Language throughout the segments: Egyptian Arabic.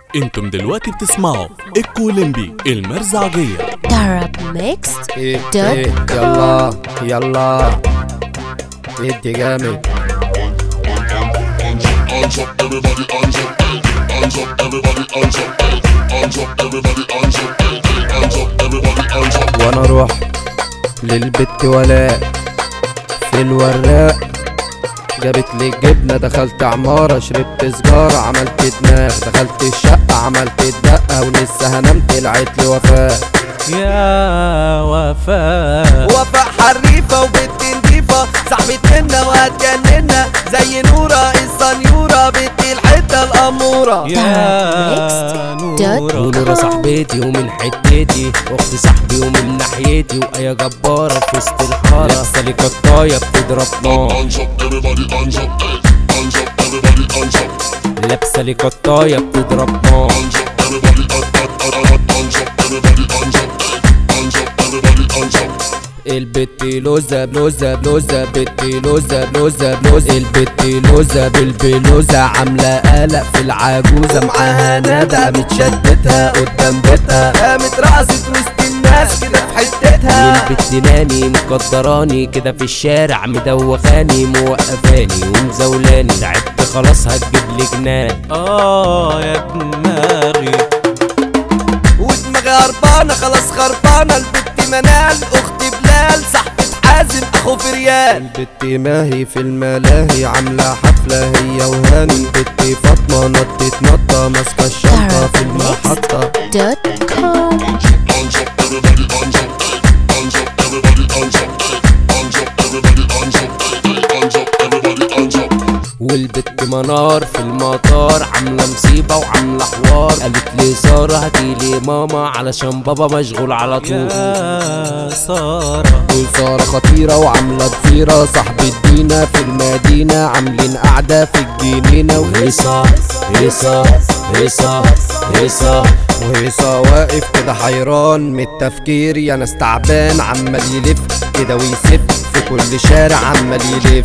انتم دلوقتي بتسمعوا الكولمبي المرزعجية Arab Mixed ايه دوت ايه يلا يلا ادي جامد Hands up, everybody, hands up, hands up, everybody, hands up, hands up, everybody, hands up, hands up, everybody, hands up. وانا اروح للبت ولاء في الوراق جابت لي الجبنة دخلت عمارة شربت سجارة عملت دماغ دخلت الشقة عملت الدقة ولسه هنام طلعت لي وفاء يا وفاء وفاء حريفة وبنت نضيفة صاحبة منا وهتجننا زي نورة السنيورة بنت الحتة الأمورة يا نورة ونورة صاحبتي ومن حتتي واخت صاحبي ومن ناحيتي وآية جبارة في وسط الحارة لابسة لي قطاية بتضرب نار Hands up, everybody, hands up, hands up, everybody, hands up, لابسة لي قطاية بتضرب نار hands up, everybody, hands up, everybody, hands up, hands up, everybody, hands up. البت لوزة بلوزة بلوزة بت لوزة بلوزة بلوزة البت لوزة بالبلوزة عاملة قلق في العجوزة معاها ندى متشدتها قدام بيتها قامت رقصت وسط الناس كده في حتتها البت ناني مقدراني كده في الشارع مدوخاني موقفاني ومزولاني تعبت خلاص هتجيب لي جنان اه يا دماغي ودماغي هربانة خلاص خربانة البت منال اخت بلال صاحبة حازم اخو فريال البت ماهي في الملاهي عاملة حفلة هي وهاني البت فاطمة نطت نطة ماسكة الشنطة في المحطة dot com Hands up, everybody, hands up, hands up, everybody, hands up, hands up, everybody, hands up, hands up, everybody, hands up. والبت منار في المطار عاملة مصيبة وعاملة حوار قالت لي سارة هاتيلي ماما علشان بابا مشغول على طول يا سارة وسارة خطيرة وعاملة ضفيرة صاحبة دينا في المدينة عاملين قعدة في الجنينة وهيصة هيصة هيصة هيصة وهيصة واقف كده حيران من التفكير يا ناس تعبان عمال يلف كده ويسف في كل شارع عمال يلف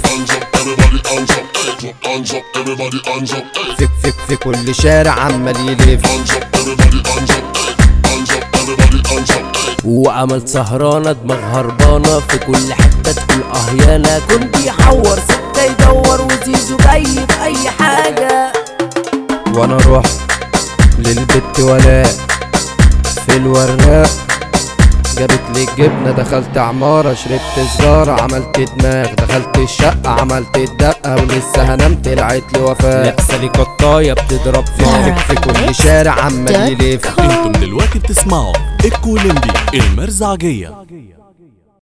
Hands up, everybody, hands up, hands up, everybody, hands up, في في في كل شارع عمال يلف hands up, everybody, hands up, hands up, everybody, hands up. وعمل سهرانة دماغ هربانة في كل حتة تقول اه يالا كل بيحور ستة يدور وزيزو جاي في أي حاجة وأنا أروح للبت ولاء في الوراق جابت لي الجبنة دخلت عمارة شربت سجارة عملت دماغ دخلت الشقة عملت الدقة ولسه هنام طلعت لي وفاء لابسة لي قطاية بتضرب نار في كل شارع عمال يلف انتم دلوقتي بتسمعوا الكولمبي المرزعجية